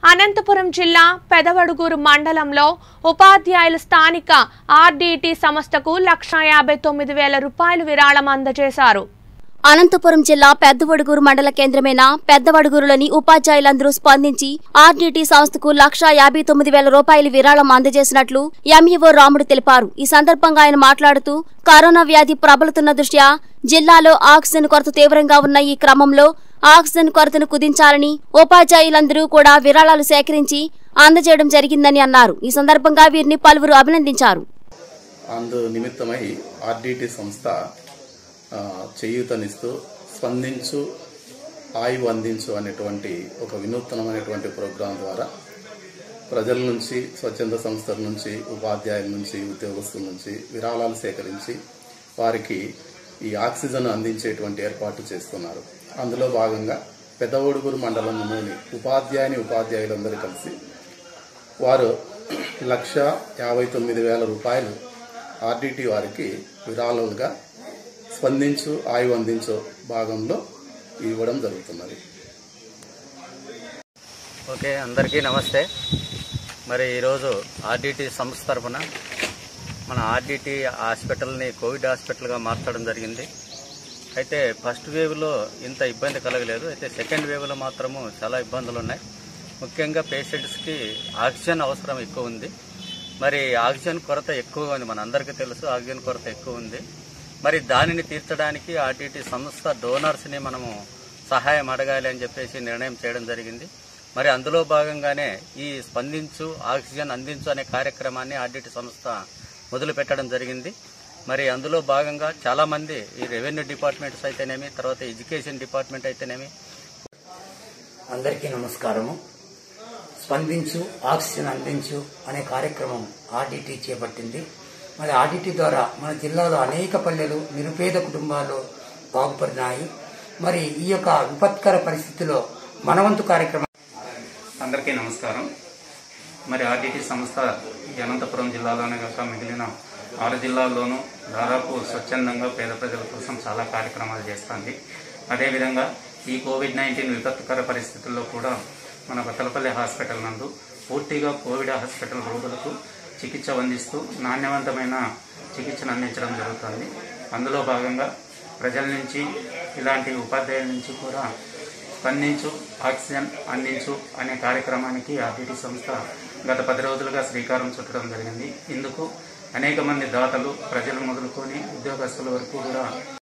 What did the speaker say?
అనంతపురం జిల్లా పెదవడుగూరు మండలంలో ఉపాధ్యాయులు స్థానిక ఆర్డీటీ సంస్థకు లక్ష యాభై తొమ్మిది వేల రూపాయలు విరాళం అందజేశారు అనంతపురం జిల్లా పెద్దవడుగూరు మండల కేంద్రమైన పెద్దవడుగూరులోని ఉపాధ్యాయులందరూ స్పందించి ఆర్డీటీ సంస్థకు లక్షా యాభై తొమ్మిది వేల రూపాయలు విరాళం అందజేసినట్లు ఎంఈఓ రాముడు తెలిపారు ఈ సందర్భంగా ఆయన మాట్లాడుతూ కరోనా వ్యాధి ప్రబలుతున్న దృష్ట్యా జిల్లాలో ఆక్సిజన్ కొరత తీవ్రంగా ఉన్న ఈ క్రమంలో ఆక్సిజన్ కొరతను కుదించాలని ఉపాధ్యాయులందరూ కూడా విరాళాలు సేకరించి అందజేయడం జరిగిందని అన్నారు ఈ సందర్భంగా వీరిని పలువురు అభినందించారు అందు నిమిత్తమై ఆర్డిటి సంస్థ ఆ, చేయూతనిస్తూ స్పందించు ఆయువు అందించు అనేటువంటి ఒక వినూత్నమైనటువంటి ప్రోగ్రాం ద్వారా ప్రజల నుంచి స్వచ్ఛంద సంస్థల నుంచి ఉపాధ్యాయుల నుంచి ఉద్యోగస్తుల నుంచి విరాళాలు సేకరించి వారికి ఈ ఆక్సిజన్ అందించేటువంటి ఏర్పాటు చేస్తున్నారు అందులో భాగంగా పెద్దవడుగురు మండలంలోని ఉపాధ్యాయుని ఉపాధ్యాయులందరూ కలిసి వారు లక్ష యాభై తొమ్మిది వేల రూపాయలు ఆర్డిటి వారికి విరాళాలుగా స్పందించు ఆయువు అందించు భాగంలో ఇవ్వడం జరుగుతున్నది ఓకే అందరికీ నమస్తే మరి ఈరోజు ఆర్డిటి సంస్థ తరఫున మన ఆర్డిటి హాస్పిటల్ని కోవిడ్ హాస్పిటల్గా మార్చడం జరిగింది అయితే ఫస్ట్ వేవ్లో ఇంత ఇబ్బంది కలగలేదు అయితే సెకండ్ వేవ్లో మాత్రము చాలా ఇబ్బందులు ఉన్నాయి ముఖ్యంగా పేషెంట్స్కి ఆక్సిజన్ అవసరం ఎక్కువ ఉంది మరి ఆక్సిజన్ కొరత ఎక్కువ ఉంది మన అందరికీ తెలుసు ఆక్సిజన్ కొరత ఎక్కువ ఉంది మరి దానిని తీర్చడానికి ఆర్టీటీ సంస్థ డోనర్స్ని మనము సహాయం అడగాలి అని చెప్పేసి నిర్ణయం చేయడం జరిగింది మరి అందులో భాగంగానే ఈ స్పందించు ఆక్సిజన్ అందించు అనే కార్యక్రమాన్ని ఆర్డిటి సంస్థ మొదలు పెట్టడం జరిగింది మరి అందులో భాగంగా చాలా మంది ఈ రెవెన్యూ డిపార్ట్మెంట్స్ అయితేనేమి తర్వాత ఎడ్యుకేషన్ డిపార్ట్మెంట్ అయితేనేమి అందరికీ నమస్కారము స్పందించు ఆక్సిజన్ అందించు అనే కార్యక్రమం ఆర్డిటి చేపట్టింది మరి ఆర్డిటి ద్వారా మన జిల్లాలో అనేక పల్లెలు నిరుపేద కుటుంబాలు బాగుపడినాయి మరి ఈ యొక్క విపత్కర పరిస్థితిలో మనవంతు కార్యక్రమం అందరికీ నమస్కారం మరి ఆర్టీటీ సంస్థ ఈ అనంతపురం జిల్లాలోనే కాక మిగిలిన ఆరు జిల్లాల్లోనూ దాదాపు స్వచ్ఛందంగా పేద ప్రజల కోసం చాలా కార్యక్రమాలు చేస్తుంది అదేవిధంగా ఈ కోవిడ్ నైన్టీన్ విపత్కర పరిస్థితుల్లో కూడా మన బతలపల్లి హాస్పిటల్ నందు పూర్తిగా కోవిడ్ హాస్పిటల్ రోగులకు చికిత్స అందిస్తూ నాణ్యవంతమైన చికిత్సను అందించడం జరుగుతుంది అందులో భాగంగా ప్రజల నుంచి ఇలాంటి ఉపాధ్యాయుల నుంచి కూడా స్పందించు ఆక్సిజన్ అందించు అనే కార్యక్రమానికి ఆర్టీటీ సంస్థ గత పది రోజులుగా శ్రీకారం చుట్టడం జరిగింది ఇందుకు అనేక మంది దాతలు ప్రజలు మొదలుకొని ఉద్యోగస్తుల వరకు కూడా